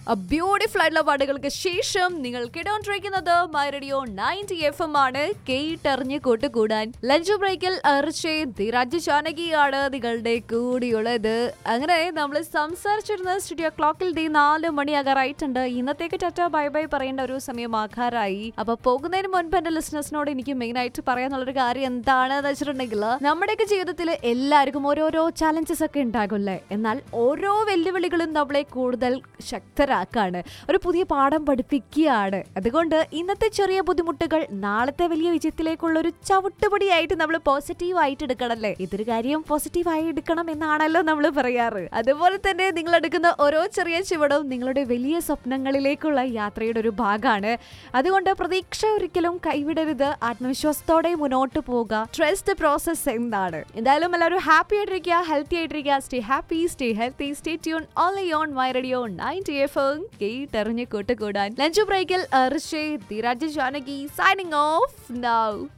beautiful ആയിട്ടുള്ള പാട്ടുകൾക്ക് ശേഷം നിങ്ങൾ കേട്ടോണ്ടിരിക്കുന്നത് my radio ninety F M ആണ് കേട്ടറിഞ്ഞ് കൂട്ടുകൂടാൻ ലഞ്ച് ബ്രേക്കിൽ അർച്ചേ ധിരാജ് ജാനകിയാണ് നിങ്ങളുടെ കൂടിയുള്ളത് അങ്ങനെ നമ്മൾ സംസാരിച്ചിരുന്ന സ്റ്റുഡിയോ ക്ലോക്കിൽ ദി നാല് മണിയാകാറായിട്ടുണ്ട് ഇന്നത്തേക്ക് ടറ്റ ബൈ ബൈ പറയേണ്ട ഒരു സമയമാകാറായി അപ്പൊ പോകുന്നതിന് മുൻപ് എന്റെ ലിസണേഴ്സിനോട് എനിക്ക് മെയിൻ ആയിട്ട് പറയാനുള്ളൊരു കാര്യം എന്താണെന്ന് വെച്ചിട്ടുണ്ടെങ്കിൽ നമ്മുടെയൊക്കെ ജീവിതത്തിൽ എല്ലാവർക്കും ഓരോരോ ചാലഞ്ചസ് ഒക്കെ ഉണ്ടാകുമല്ലേ എന്നാൽ ഓരോ വെല്ലുവിളികളും നമ്മളെ കൂടുതൽ ശക്തരാക്കാണ് ഒരു പുതിയ പാഠം പഠിപ്പിക്കുകയാണ് അതുകൊണ്ട് ഇന്നത്തെ ചെറിയ ബുദ്ധിമുട്ടുകൾ നാളത്തെ വലിയ വിജയത്തിലേക്കുള്ള ഒരു ചവിട്ടുപടിയായിട്ട് നമ്മൾ പോസിറ്റീവ് ആയിട്ട് എടുക്കണല്ലേ ഇതൊരു കാര്യം പോസിറ്റീവായി എടുക്കണം എന്നാണല്ലോ നമ്മൾ പറയാറ് അതുപോലെ തന്നെ നിങ്ങൾ എടുക്കുന്ന ഓരോ ചെറിയ ചുവടും നിങ്ങളുടെ വലിയ സ്വപ്നങ്ങളിലേക്കുള്ള യാത്രയുടെ ഒരു ഭാഗമാണ് അതുകൊണ്ട് പ്രതീക്ഷ ഒരിക്കലും കൈവിടരുത് ആത്മവിശ്വാസത്തോടെ മുന്നോട്ട് പോവുക ട്രസ്റ്റ് പ്രോസസ് എന്താണ് എന്തായാലും എല്ലാവരും ഹാപ്പി ആയിട്ടിരിക്കുക ഹെൽത്തി ആയിട്ടിരിക്കുക stay happy stay healthy stay tune only on my radio ninety F കേട്ടെറിഞ്ഞ് കൂട്ടുകൂടാൻ ലഞ്ച് ബ്രേക്കിൽ അർഷേ Dhiraj Janaki signing off now